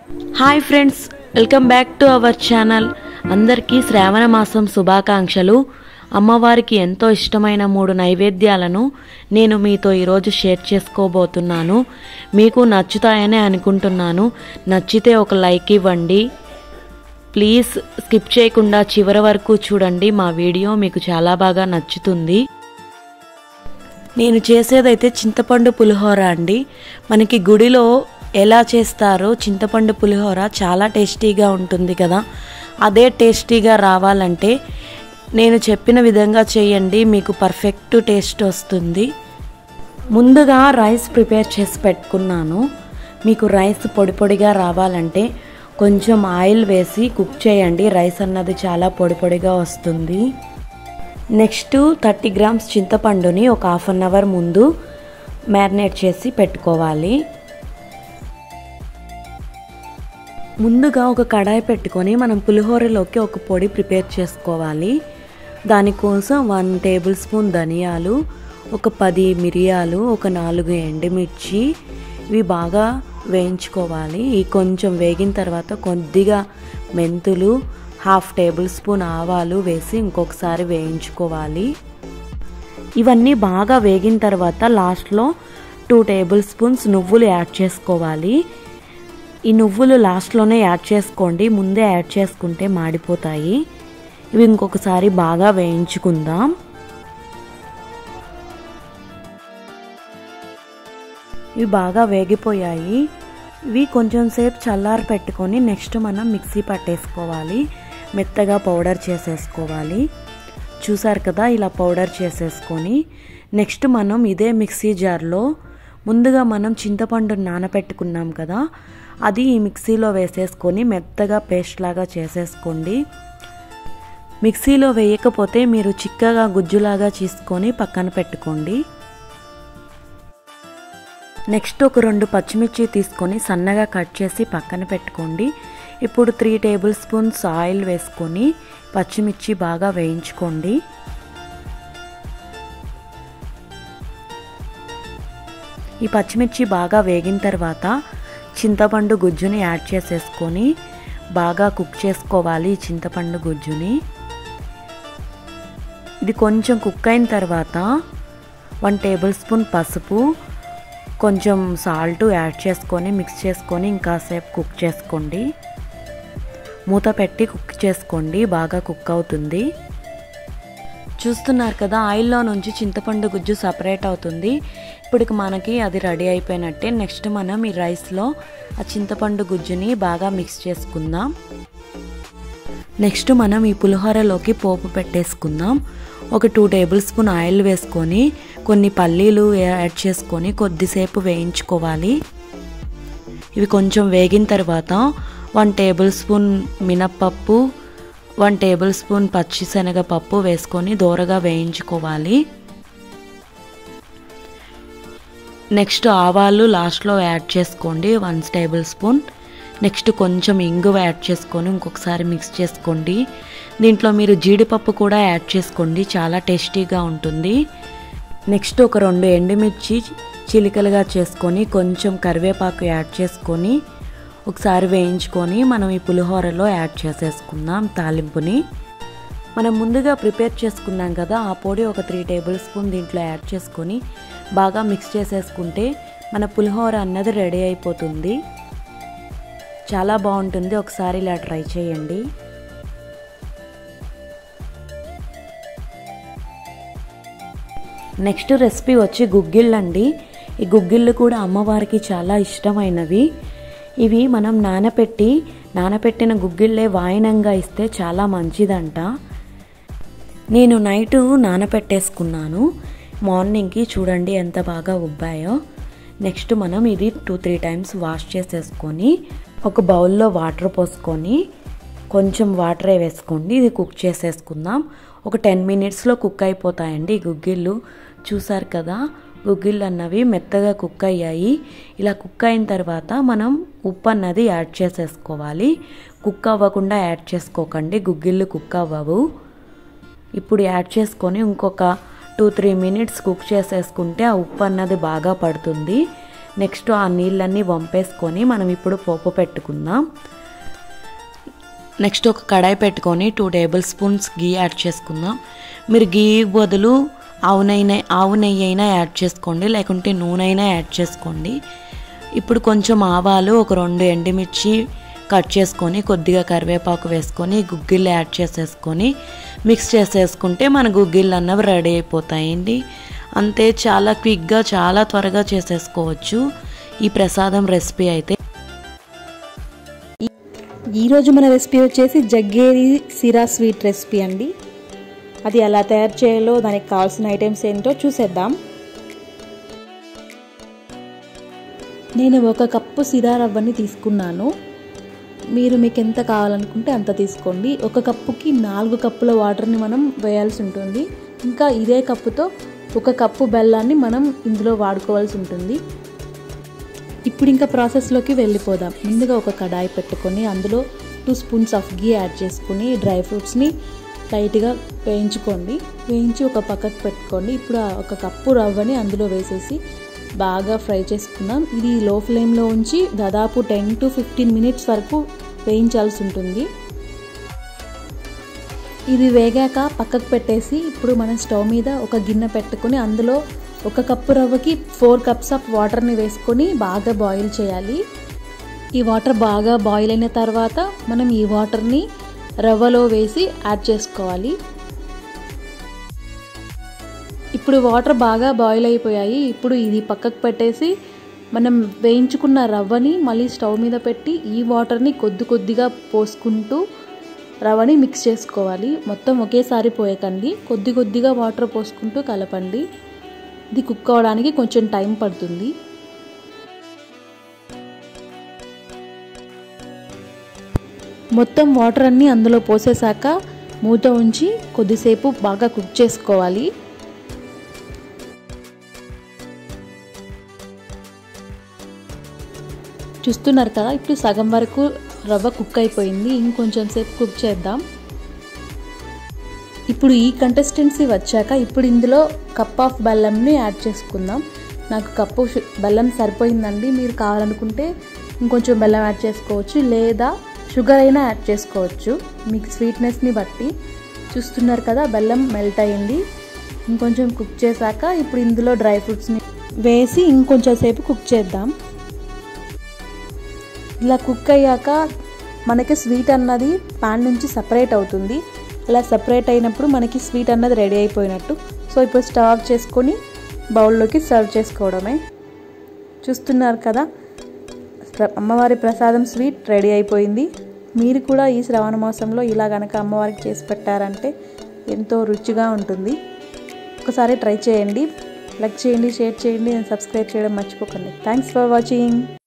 hi friends welcome back to our channel అందరికీ శ్రావణ మాసం శుభాకాంక్షలు అమ్మవారికి ఎంతో ఇష్టమైన మూడు నైవేద్యాలను నేను మీతో ఈరోజు షేర్ చేసుకోబోతున్నాను మీకు నచ్చుతాయని అనుకుంటున్నాను నచ్చితే ఒక లైక్ ఇవ్వండి ప్లీజ్ స్కిప్ చేయకుండా చివరి వరకు చూడండి మా వీడియో మీకు చాలా బాగా నచ్చుతుంది నేను చేసేదైతే చింతపండు పులిహోర అండి మనకి గుడిలో ఎలా చేస్తారో చింతపండు పులిహోర చాలా టేస్టీగా ఉంటుంది కదా అదే టేస్టీగా రావాలంటే నేను చెప్పిన విధంగా చేయండి మీకు పర్ఫెక్ట్ టేస్ట్ వస్తుంది ముందుగా రైస్ ప్రిపేర్ చేసి పెట్టుకున్నాను మీకు రైస్ పొడి పొడిగా రావాలంటే కొంచెం ఆయిల్ వేసి కుక్ చేయండి రైస్ అన్నది చాలా పొడి పొడిగా వస్తుంది నెక్స్ట్ థర్టీ గ్రామ్స్ చింతపండుని ఒక హాఫ్ అన్ అవర్ ముందు మ్యారినేట్ చేసి పెట్టుకోవాలి ముందుగా ఒక కడాయి పెట్టుకొని మనం పులిహోరలోకి ఒక పొడి ప్రిపేర్ చేసుకోవాలి దానికోసం వన్ టేబుల్ స్పూన్ ధనియాలు ఒక పది మిరియాలు ఒక నాలుగు ఎండుమిర్చి ఇవి బాగా వేయించుకోవాలి ఈ కొంచెం వేగిన తర్వాత కొద్దిగా మెంతులు హాఫ్ టేబుల్ స్పూన్ ఆవాలు వేసి ఇంకొకసారి వేయించుకోవాలి ఇవన్నీ బాగా వేగిన తర్వాత లాస్ట్లో టూ టేబుల్ స్పూన్స్ నువ్వులు యాడ్ చేసుకోవాలి ఈ నువ్వులు లాస్ట్లోనే యాడ్ చేసుకోండి ముందే యాడ్ చేసుకుంటే మాడిపోతాయి ఇవి ఇంకొకసారి బాగా వేయించుకుందాం ఇవి బాగా వేగిపోయాయి ఇవి కొంచెం సేపు చల్లారి పెట్టుకొని నెక్స్ట్ మనం మిక్సీ పట్టేసుకోవాలి మెత్తగా పౌడర్ చేసేసుకోవాలి చూసారు కదా ఇలా పౌడర్ చేసేసుకొని నెక్స్ట్ మనం ఇదే మిక్సీ జార్లో ముందుగా మనం చింతపండు నానబెట్టుకున్నాం కదా అది ఈ మిక్సీలో వేసేసుకొని మెత్తగా పేస్ట్ లాగా చేసేసుకోండి మిక్సీలో వేయకపోతే మీరు చిక్కగా గుజ్జులాగా చేసుకొని పక్కన పెట్టుకోండి నెక్స్ట్ ఒక రెండు పచ్చిమిర్చి తీసుకొని సన్నగా కట్ చేసి పక్కన పెట్టుకోండి ఇప్పుడు త్రీ టేబుల్ స్పూన్స్ ఆయిల్ వేసుకొని పచ్చిమిర్చి బాగా వేయించుకోండి ఈ పచ్చిమిర్చి బాగా వేగిన తర్వాత చింతపండు గుజ్జుని యాడ్ చేసేసుకొని బాగా కుక్ చేసుకోవాలి ఈ చింతపండు గుజ్జుని ఇది కొంచెం కుక్ అయిన తర్వాత వన్ టేబుల్ స్పూన్ పసుపు కొంచెం సాల్ట్ యాడ్ చేసుకొని మిక్స్ చేసుకొని ఇంకాసేపు కుక్ చేసుకోండి మూత పెట్టి కుక్ చేసుకోండి బాగా కుక్ అవుతుంది చూస్తున్నారు కదా ఆయిల్లో నుంచి చింతపండు గుజ్జు సపరేట్ అవుతుంది ఇప్పుడు మనకి అది రెడీ అయిపోయినట్టే నెక్స్ట్ మనం ఈ రైస్లో ఆ చింతపండు గుజ్జుని బాగా మిక్స్ చేసుకుందాం నెక్స్ట్ మనం ఈ పులిహోరలోకి పోపు పెట్టేసుకుందాం ఒక టూ టేబుల్ స్పూన్ ఆయిల్ వేసుకొని కొన్ని పల్లీలు యాడ్ చేసుకొని కొద్దిసేపు వేయించుకోవాలి ఇవి కొంచెం వేగిన తర్వాత వన్ టేబుల్ స్పూన్ మినప్పప్పు వన్ టేబుల్ స్పూన్ పచ్చిశనగపప్పు వేసుకొని దూరగా వేయించుకోవాలి నెక్స్ట్ ఆవాలు లాస్ట్లో యాడ్ చేసుకోండి వన్ టేబుల్ స్పూన్ నెక్స్ట్ కొంచెం ఇంగువ యాడ్ చేసుకొని ఇంకొకసారి మిక్స్ చేసుకోండి దీంట్లో మీరు జీడిపప్పు కూడా యాడ్ చేసుకోండి చాలా టేస్టీగా ఉంటుంది నెక్స్ట్ ఒక రెండు ఎండుమిర్చి చిలికలుగా చేసుకొని కొంచెం కరివేపాకు యాడ్ చేసుకొని ఒకసారి వేయించుకొని మనం ఈ పులిహోరలో యాడ్ చేసేసుకుందాం తాలింపుని మనం ముందుగా ప్రిపేర్ చేసుకున్నాం కదా ఆ పొడి ఒక త్రీ టేబుల్ స్పూన్ దీంట్లో యాడ్ చేసుకొని బాగా మిక్స్ చేసేసుకుంటే మన పులిహోర అన్నది రెడీ అయిపోతుంది చాలా బాగుంటుంది ఒకసారి ఇలా ట్రై చేయండి నెక్స్ట్ రెసిపీ వచ్చి గుగ్గిళ్ళు అండి ఈ గుగ్గిళ్ళు కూడా అమ్మవారికి చాలా ఇష్టమైనవి ఇవి మనం నానపెట్టి నానపెట్టిన గుగ్గిళ్ళే వాయినంగా ఇస్తే చాలా మంచిదంట నేను నైట్ నానపెట్టేసుకున్నాను మార్నింగ్కి చూడండి ఎంత బాగా ఉబ్బాయో నెక్స్ట్ మనం ఇది టూ త్రీ టైమ్స్ వాష్ చేసేసుకొని ఒక బౌల్లో వాటర్ పోసుకొని కొంచెం వాటరే వేసుకోండి ఇది కుక్ చేసేసుకుందాం ఒక టెన్ మినిట్స్లో కుక్ అయిపోతాయండి ఈ గుగ్గిళ్ళు చూసారు కదా గుగ్గిళ్ళు అన్నవి మెత్తగా కుక్ అయ్యాయి ఇలా కుక్ అయిన తర్వాత మనం ఉప్పు అన్నది యాడ్ చేసేసుకోవాలి కుక్ అవ్వకుండా యాడ్ చేసుకోకండి గుగ్గిళ్ళు కుక్ అవ్వవు ఇప్పుడు యాడ్ చేసుకొని ఇంకొక టూ త్రీ మినిట్స్ కుక్ చేసేసుకుంటే ఆ ఉప్పు అన్నది బాగా పడుతుంది నెక్స్ట్ ఆ నీళ్ళన్నీ వంపేసుకొని మనం ఇప్పుడు పోపు పెట్టుకుందాం నెక్స్ట్ ఒక కడాయి పెట్టుకొని two tablespoons ghee add చేసుకుందాం మీరు గీ బదులు ఆవు నెయ్యి ఆవు నెయ్యి అయినా యాడ్ చేసుకోండి లేకుంటే నూనె అయినా యాడ్ చేసుకోండి ఇప్పుడు కొంచెం ఆవాలు ఒక రెండు ఎండుమిర్చి కట్ చేసుకొని కొద్దిగా కరివేపాకు వేసుకొని గుగ్గిళ్ళు యాడ్ చేసేసుకొని మిక్స్ చేసేసుకుంటే మన గుగ్గిళ్ళు అన్నవి రెడీ అయిపోతాయండి అంతే చాలా క్విక్గా చాలా త్వరగా చేసేసుకోవచ్చు ఈ ప్రసాదం రెసిపీ అయితే ఈరోజు మన రెసిపీ వచ్చేసి జగ్గేరి సిరా స్వీట్ రెసిపీ అండి అది ఎలా తయారు చేయాలో దానికి కావాల్సిన ఐటమ్స్ ఏంటో చూసేద్దాం నేను ఒక కప్పు సిరా రవ్వని తీసుకున్నాను మీరు మీకు ఎంత కావాలనుకుంటే అంత తీసుకోండి ఒక కప్పుకి నాలుగు కప్పుల వాటర్ని మనం వేయాల్సి ఉంటుంది ఇంకా ఇదే కప్పుతో ఒక కప్పు బెల్లాన్ని మనం ఇందులో వాడుకోవాల్సి ఉంటుంది ఇప్పుడు ఇంకా ప్రాసెస్లోకి వెళ్ళిపోదాం ముందుగా ఒక కడాయి పెట్టుకొని అందులో two spoons of ghee add చేసుకుని డ్రై ఫ్రూట్స్ని లైట్గా వేయించుకోండి వేయించి ఒక పక్కకు పెట్టుకోండి ఇప్పుడు ఒక కప్పు రవ్వని అందులో వేసేసి బాగా ఫ్రై చేసుకుందాం ఇది లో ఫ్లేమ్లో ఉంచి దాదాపు టెన్ టు ఫిఫ్టీన్ మినిట్స్ వరకు వేయించాల్సి ఉంటుంది ఇది వేగాక పక్కకు పెట్టేసి ఇప్పుడు మనం స్టవ్ మీద ఒక గిన్నె పెట్టుకొని అందులో ఒక కప్పు రవ్వకి ఫోర్ కప్స్ ఆఫ్ వాటర్ని వేసుకొని బాగా బాయిల్ చేయాలి ఈ వాటర్ బాగా బాయిల్ అయిన తర్వాత మనం ఈ వాటర్ని రవ్వలో వేసి యాడ్ చేసుకోవాలి ఇప్పుడు వాటర్ బాగా బాయిల్ అయిపోయాయి ఇప్పుడు ఇది పక్కకు పెట్టేసి మనం వేయించుకున్న రవ్వని మళ్ళీ స్టవ్ మీద పెట్టి ఈ వాటర్ని కొద్ది కొద్దిగా పోసుకుంటూ రవ్వని మిక్స్ చేసుకోవాలి మొత్తం ఒకేసారి పోయకండి కొద్ది కొద్దిగా వాటర్ పోసుకుంటూ కలపండి ఇది కుక్ అవ్వడానికి కొంచెం టైం పడుతుంది మొత్తం వాటర్ అన్నీ అందులో పోసేసాక మూత ఉంచి కొద్దిసేపు బాగా కుక్ చేసుకోవాలి చూస్తున్నారు కదా ఇప్పుడు సగం వరకు రవ్వ కుక్ అయిపోయింది ఇంకొంచెం సేపు కుక్ చేద్దాం ఇప్పుడు ఈ కంటెస్టెన్సీ వచ్చాక ఇప్పుడు ఇందులో కప్ ఆఫ్ బెల్లంని యాడ్ చేసుకుందాం నాకు కప్పు బెల్లం సరిపోయిందండి మీరు కావాలనుకుంటే ఇంకొంచెం బెల్లం యాడ్ చేసుకోవచ్చు లేదా షుగర్ అయినా యాడ్ చేసుకోవచ్చు మీకు స్వీట్నెస్ని బట్టి చూస్తున్నారు కదా బెల్లం మెల్ట్ అయింది ఇంకొంచెం కుక్ చేశాక ఇప్పుడు ఇందులో డ్రై ఫ్రూట్స్ని వేసి ఇంకొంచెం సేపు కుక్ చేద్దాం ఇలా కుక్ అయ్యాక మనకి స్వీట్ అన్నది పాన్ నుంచి సపరేట్ అవుతుంది అలా సపరేట్ అయినప్పుడు మనకి స్వీట్ అన్నది రెడీ అయిపోయినట్టు సో ఇప్పుడు స్టవ్ ఆఫ్ చేసుకొని బౌల్లోకి సర్వ్ చేసుకోవడమే చూస్తున్నారు కదా అమ్మవారి ప్రసాదం స్వీట్ రెడీ అయిపోయింది మీరు కూడా ఈ శ్రవణ మాసంలో ఇలా కనుక అమ్మవారికి చేసి పెట్టారంటే ఎంతో రుచిగా ఉంటుంది ఒకసారి ట్రై చేయండి లైక్ చేయండి షేర్ చేయండి అండ్ సబ్స్క్రైబ్ చేయడం మర్చిపోకండి థ్యాంక్స్ ఫర్ వాచింగ్